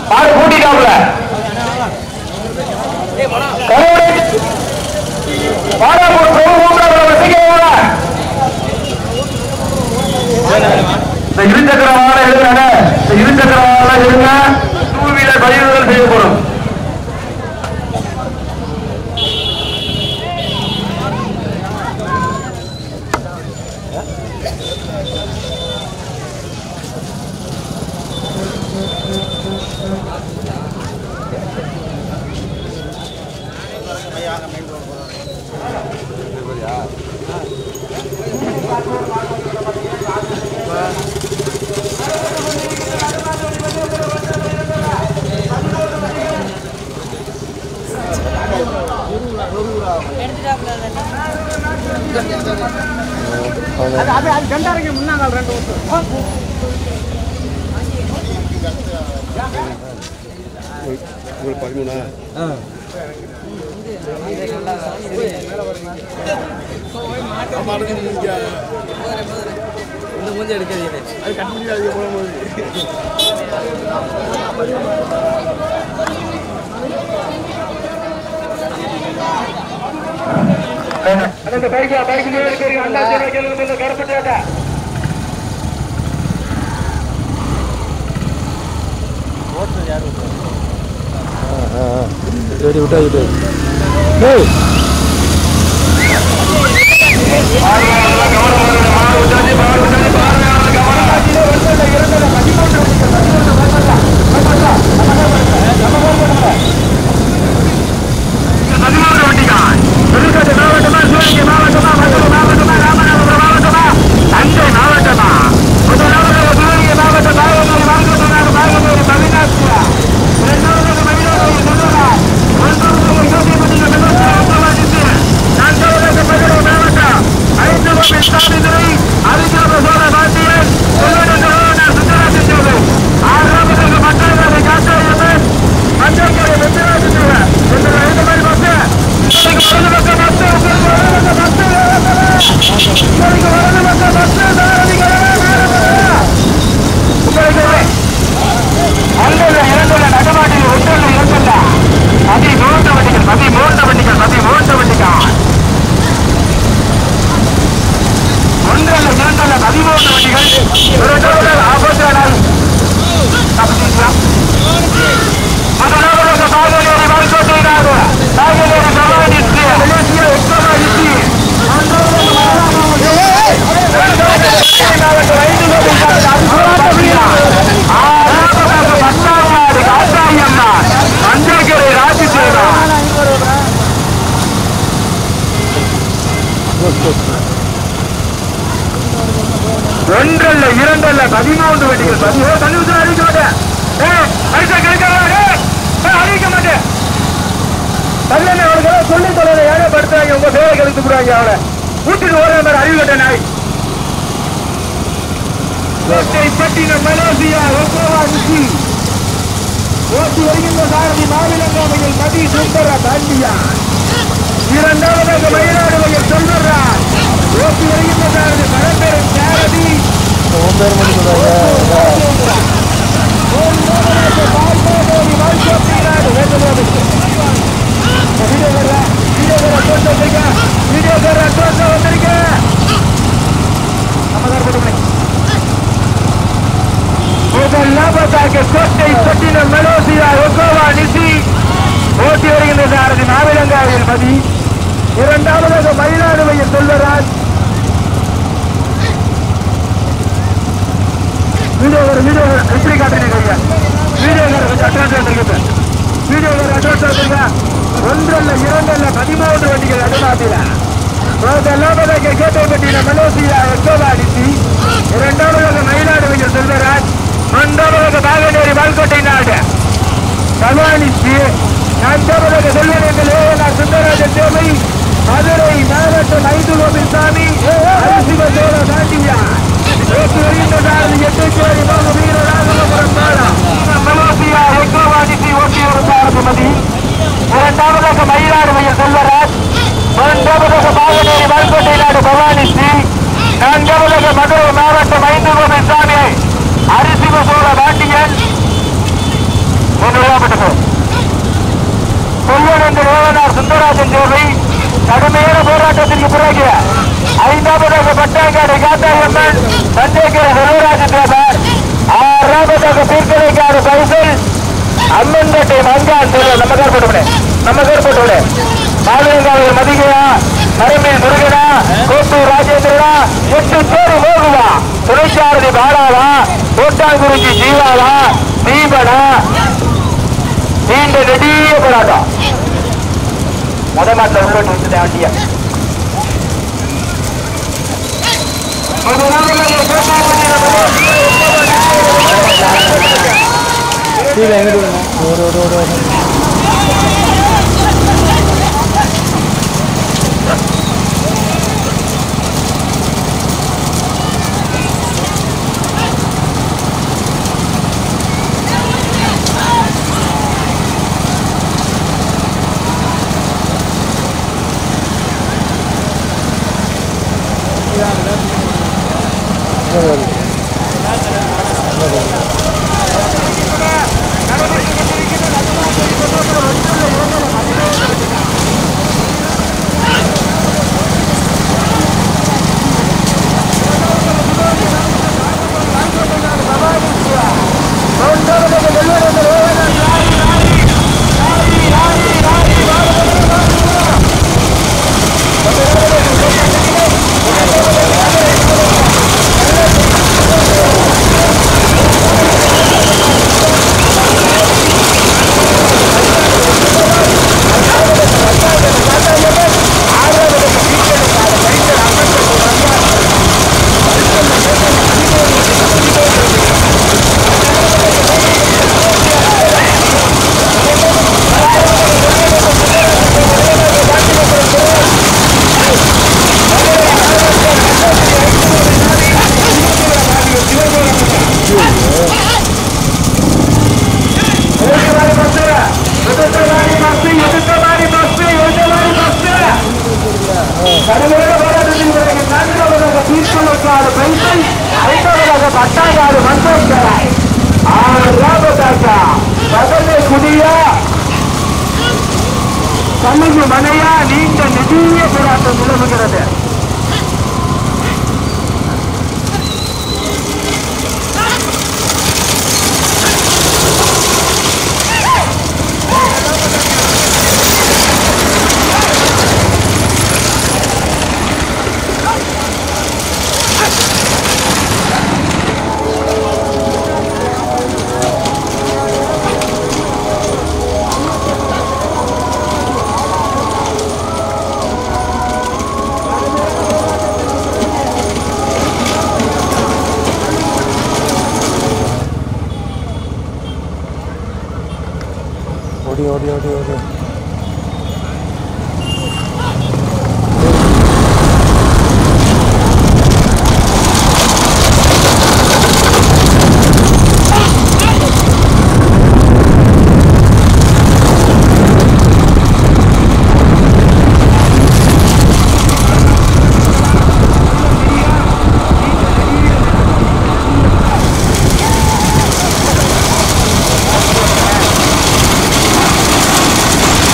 மாடு கூட்டிட்டாப்ல கருவடை பாடாப்பூர் பிரபு மூன்றாவது வசிக்கிறவங்க இந்த இருசக்கர வாகனம் எழுதுறாங்க இந்த இருசக்கர வாகனம் எழுதுங்க டூ வீலர் பயிர்கள் செய்யப்படும் உங்களுக்கு பதிமூணா இந்த மூஞ்சி எடுக்காதீங்க அது கண்டுபிடிக்காது போகும்போது அந்த பைக்கா பைக்கு இருக்கிறீங்க அண்ணா கேள்வி கருப்பட்டேட்டா சரி விட்டா விட்டு பதிமூன்று வண்டிகான் புதுக்கோட்டை மாவட்டமா சிவகங்கை மாவட்டமா மதுரை மாவட்டமா ராமநாதபுரம் மாவட்டமா தஞ்சை மாவட்டமா முதலாவதாக சிவகங்கை மாவட்டம் நாகமலை மாவட்டமாக நாகமலை தமிழ்நாட்டில் இரண்டாவதாக மயிலாடுதுறை சொல்லுறா மூன்றாவதாக யோகியப்பட்டினம் வெள்ளச்சாமித்து நான்காவதாக மதுரை மாவட்டம் ஐந்து கோவில் சாமிதுரை அதிகார சோழ பாண்டியன் கொள்வனங்கள் சுந்தராஜன் ஜோதி ஆறாவதாக மட்டாளரை காட்டாயம்மன் மஞ்சள் வெற்றிராஜன் ஜோதி இந்த ஐந்து மாதிரி பஸ் இன்னைக்கு வலது பக்கம் பஸ் உங்களுக்கு வலது பக்கம் பஸ் உங்களுக்கு வலது பக்கம் பஸ் சாரதிகளே உங்களுக்கு அங்குள்ள இரண்டுள்ள நகமாட்டில் ஒன்றுள்ள இரண்டுள்ள அதி மூன்று வண்டிகள் மதி மூன்று வண்டிகள் மதி மூன்று வண்டிகள் ஒன்றல்ல இரண்டுள்ள பதிமூன்று வண்டிகள் ஒரு டோட்டல் ஆபோசனால் முதலாவதாக பாகலேரி மருத்துவத்தினாக பாகலேரி சமாளித்து மலேசியா உத்தரவாதித்து மஞ்சள்கரை ராஜசேனா ஒன்றல்ல இரண்டல்ல பதிமூன்று வண்டிகள் பதிமூணு தள்ளி விட்டு அறிவிக்க மாட்டேன் ஏய், அடிச்சா கிடைக்காதா? ஏய், ஏய், அறிவிக்க மாட்டேன் தள்ளி அவனுக்கு சொல்லி தொழில ஏழை படுத்துறாங்க உங்க பேரை கெடுத்து போடுவாங்க அவனை கூட்டிட்டு ஓடுற மாதிரி அறிவிக்கட்டேன் நாய் கோட்டை பட்டினம் மலேசியா ஒப்போவா நிச்சி ஓட்டி வருகின்ற சாரதி மாநிலங்காமையில் மதி சுந்தர பாண்டியா இரண்டாவதாக மயிலாடு வகையில் சொல்வரா ஓட்டி வருகின்ற சாரதி பரம்பெரும் சாரதி கோட்டை பட்டினம் மலேசியா ஒகோவா நிசி ஓட்டி வருகின்ற சாரதி மாவிலங்காவில் மதி இரண்டாவதாக மயிலாடுவையில் செல்வராஜ் வீடியோ வீடியோ எப்படி காட்டுறீங்க வீடியோ அட்வான்ஸ் வந்துருக்கு வீடியோ அட்வான்ஸ் வந்துருங்க ஒன்றல்ல இரண்டல்ல பதிமூன்று வண்டிகள் நடுநாட்டில முதலாவதாக கேட்டைப்பட்டின மலேசியா எக்கோவா அடித்து இரண்டாவதாக மயிலாடுவையில் செல்வராஜ் மூன்றாவதாக பாகநேரி வால்கோட்டை நாடு பகவானிச்சு நான்காவதாக செல்வனங்கள் ஏஎன்ஆர் சுந்தரராஜன் தேவை மதுரை மாவட்டம் ஐந்து கோபில்சாமி அரிசிவ சோழ தாண்டியா ஓட்டு வருகின்ற சாரதி எட்டுச்சேரி பாபு வீர ராகவபுரம் பாடா மலேசியா எக்கோவாதிசி ஓட்டி வரும் சாரதிமதி இரண்டாவதாக மயிலாடுமையில் செல்வராஜ் மூன்றாவதாக பாகநேரி வால்கோட்டை நாடு பவானிஸ்ரீ நான்காவதாக மதுரை மாவட்டம் ஐந்து கோபில்சாமி அரிசிவ சோழ பாண்டியன் செல்வராஜன் தேவை கடுமையான போராட்டத்திற்கு பிறகு ஐந்தாவதாக பட்டாங்காடு காத்தாயம்மன் தஞ்சைக்கிற செல்வராஜன் தேவர் ஆறாவதாக தீர்க்கலைக்காடு பைசல் அம்மன்பேட்டை மங்கான் செல்வ நம்ம பேர் போட்டு நம்ம பேர் போட்டு மாவிலங்காவில் மதிகையா மரமேல் முருகனா கோட்டூர் ராஜேந்திரனா எட்டு பேரு மோகுவா துணைச்சாரதி பாலாவா கோட்டாங்குறிச்சி ஜீவாவா தீபனா நீண்ட நெடிய போராட்டம் முத மாட்டில் உள்ளோட்டு விட்டுட்டேன் வண்டிய கீழே எங்கிட்டு விடணும் ஒரு ஒரு ஒரு ஒரு பட்டாங்காடு மந்தோஸ்கராய் ஆறு ராபதாக்கா பகலே குடியா கண்ணுக்கு மனையா நீண்ட நெடிய போராட்டம் நிலவுகிறது ஓடி ஓடி ஓடி ஓடி ஆ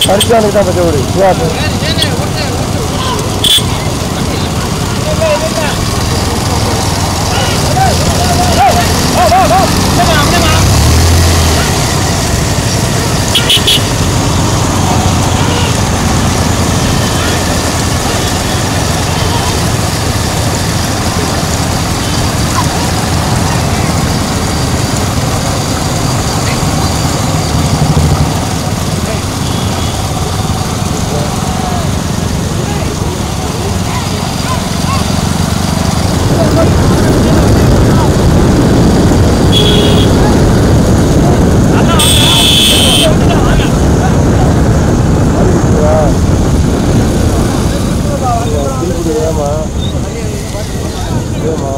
பரிசானுக்கு தான் பச்சை ஓடு சுவாசம் திருப்பி ஏமா ஏமா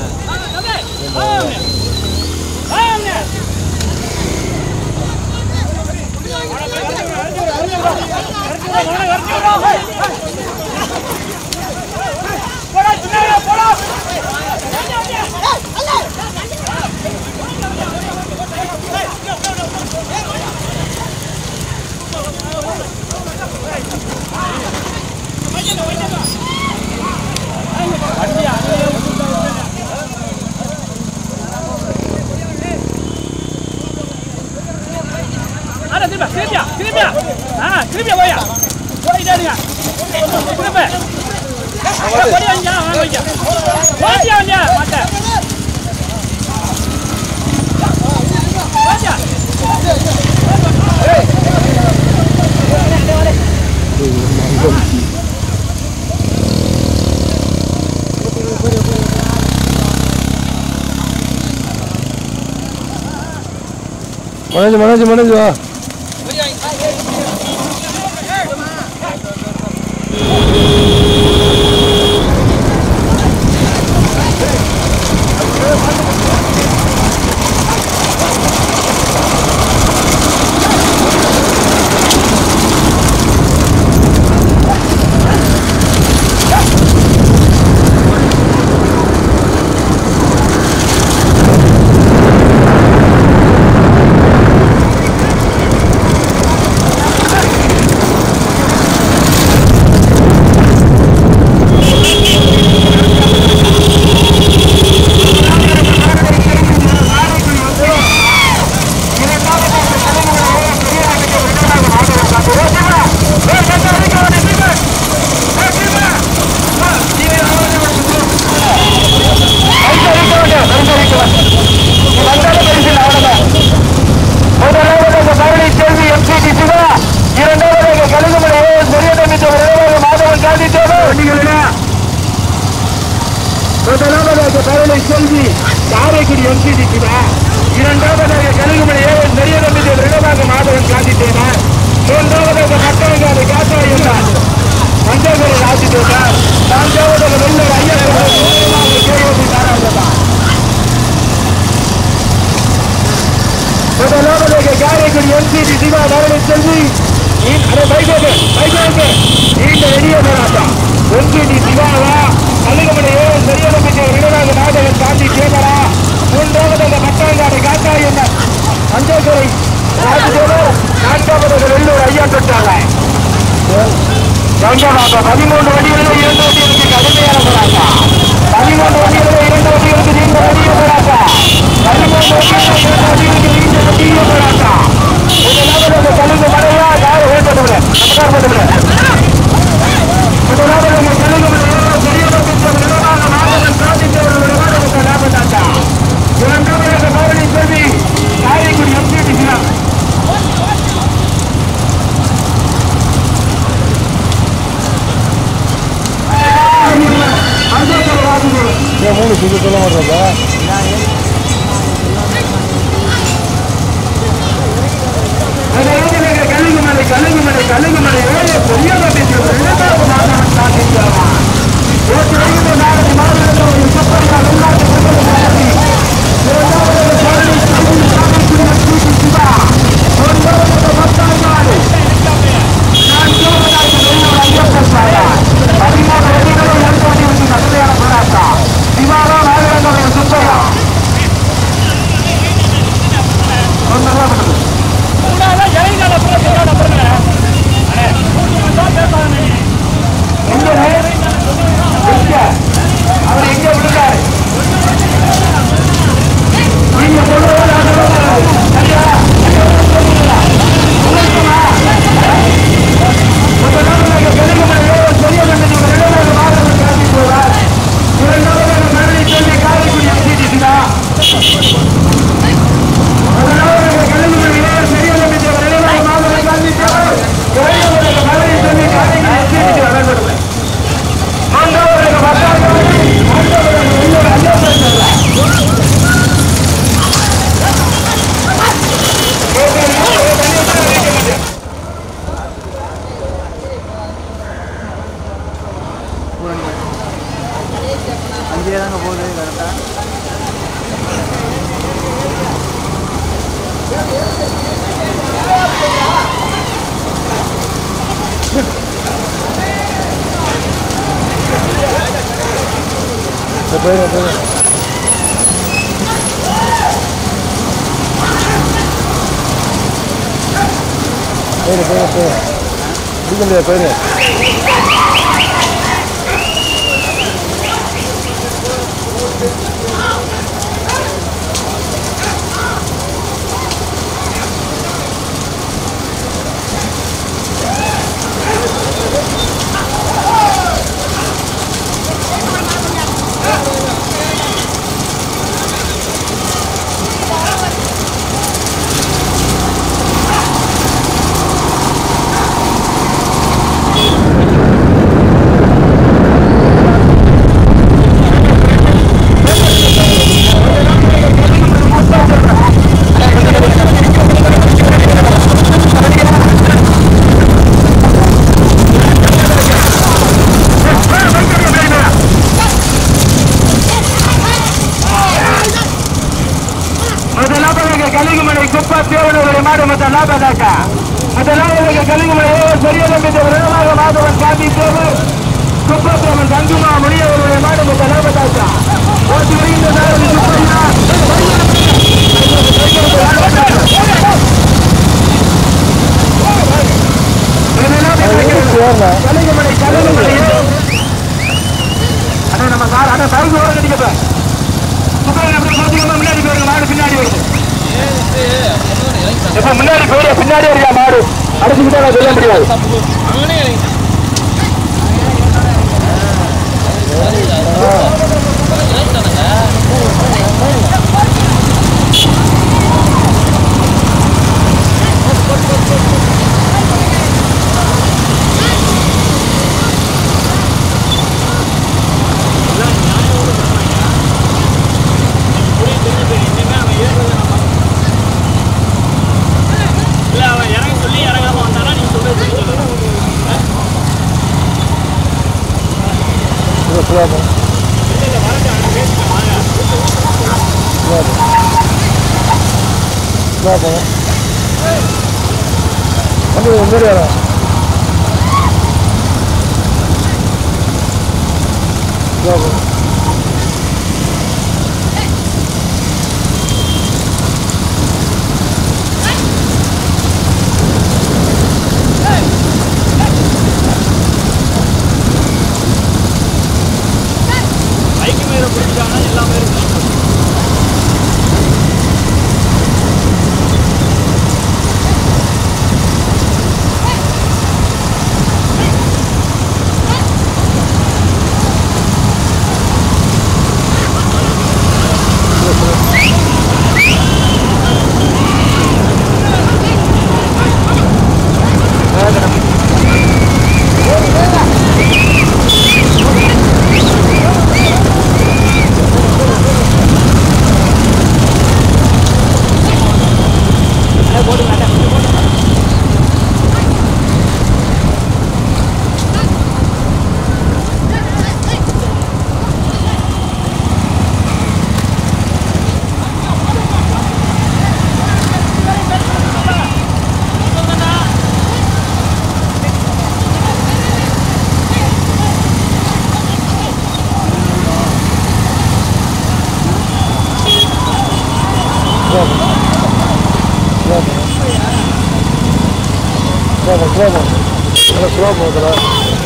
ஆனா திரும்ப திரும்பியா திரும்பியா ஆ திரும்பியா போயா போயிட்டே இருங்க திரும்ப ஓடி வாங்க வாங்க வைக்க ஓடி வாங்க மாட்ட வாங்க மனோஜ் மனோஜ் மனோஜ் வா முதலாவதாக பரவலை செல்வி காரைக்குடி எம்சிடி சிவா இரண்டாவதாக கழுகுமலை ஏவன் பெரிய நம்பிக்கை இரண்டாவது மாதவன் காந்தி தேவர் மூன்றாவதாக மக்களங்காடு காத்தாயம்மாள் மஞ்சள் ராஜி தேவர் நான்காவதாக வெள்ளர் ஐயப்பன் கேஓபி நாராயணன் முதலாவதாக காரைக்குடி எம்சிடி சிவா பரவலை செல்வி அரை பைகோக்கு பைகோக்கு நீண்ட நெடிய போராட்டம் எம்சிடி சிவாவா கழுகுமலை ஏவன் பெரிய நம்பிக்கை இரண்டாவது மாதவன் காந்தி தேவரா மூன்றாவது அந்த மக்களங்காடு காத்தாயம்மன் மஞ்சள்துறை ராஜதேவர் நான்காவது வெள்ளூர் ஐயா தொட்டாங்க கங்கமாக பதிமூன்று வண்டிகளில் இரண்டு வண்டிகளுக்கு கடுமையான போராட்டம் பதிமூன்று வண்டிகளில் இரண்டு வண்டிகளுக்கு நீண்ட வண்டிய போராட்டம் பதிமூன்று வண்டிகளில் இரண்டு வண்டிகளுக்கு நீண்ட வண்டிய போராட்டம் முதலாவது அந்த கழுகு மலையா யார் ஓட்டப்படுற நமக்கார் போட்டுவிட முதலாவது அந்த கழுகு மலையா பெரிய நிலமாக மாதவன் சாதித்தவர்களுடைய லாபத்தாட்டா இரண்டாவது அந்த மதுரை செல்வி காரைக்குடி எம்சிடி சிலம் ஏன் மூணு சுற்றி சொல்ல மாட்டேறா கழுகுமலை கழுகுமலை கழுகுமலை ஏழை பெரிய இரண்டாவது மாதவன் சாதித்தவன் ஓட்டு வைத்த நாளைக்கு மாநிலத்தில் ஒரு சப்பரியா உள்நாட்டு பிரதமர் நடத்தி இரண்டாவது சாதனை செய்து சாதனைக்குரிய சீட்டு சிவா ஒன்பதாவது பத்தாங்காடு நான்காவதாக வெள்ளூர் ஐயப்பன் சாயா பதிமூணு வண்டிகளும் இரண்டு வண்டிகளுக்கு கடுமையான போராட்டம் சிவாரா நாகரங்கோட சுப்பையா ஒன்றரை மூணாவது இறங்கினால அப்புறம் சொல்றாங்க அப்புறம் இங்கே தாங்க போகுது கரெக்டாக போயிடும் போயிடும் போயிடு போயிடு போயிடு பிடிக்க முடியாது போயிடு முதலாவதாக கலிங்குமலை குப்பா தேவனுடைய மாடு முதலாவதாக முதலாவதாக கலிங்குமலை பெரியதம் என்ற விரதமாக மாதவன் காந்தி தேவு குப்பா தேவன் தங்குமா முனியவருடைய மாடு முதலாவதாக ஓட்டி வருகின்ற நாடு சுப்பையா சேரல கலிங்குமலை கலிங்குமலை அண்ணா நம்ம சார் அண்ணா சவுக்கு ஓட கட்டிக்கப்ப சுப்பையா அப்படி பார்த்துக்கோங்க முன்னாடி போயிருங்க மாடு பின்னாடி வருது இப்ப முன்னாடி போயிட பின்னாடி வரையா மாடு அடிச்சுக்கிட்டா நான் சொல்ல முடியாது இல்ல அவன் இறங்க சொல்லி இறங்காம வந்தானா நீங்க சொல்றது சரி சொல்லணும் சும்மா சும்மா போ சும்மா போ சும்மா போ வண்டி முன்னாடி வரோம் சும்மா போ பைக்கு மேல பிடிச்சாங்கன்னா எல்லாமே இருக்கும் ஸ்லோபோ ஸ்லோபோ நல்லா ஸ்லோபோ இதில்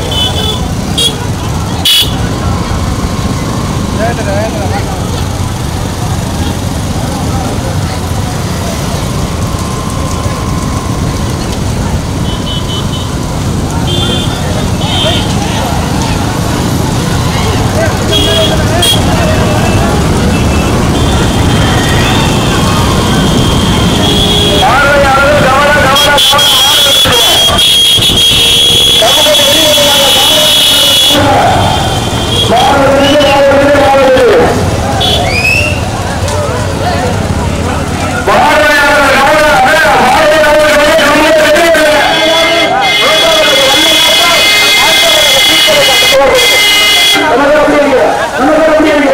பார்வையாளர்கள் கவனம் கவனம் கவனம் நமக்கு அப்படி இருக்கு நமக்கு அப்படி இருக்கு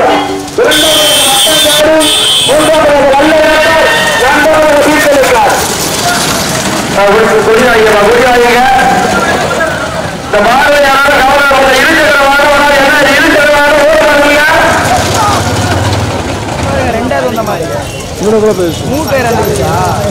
கூட கூட போயிடுச்சு மூட்டை ரெண்டு பீஸா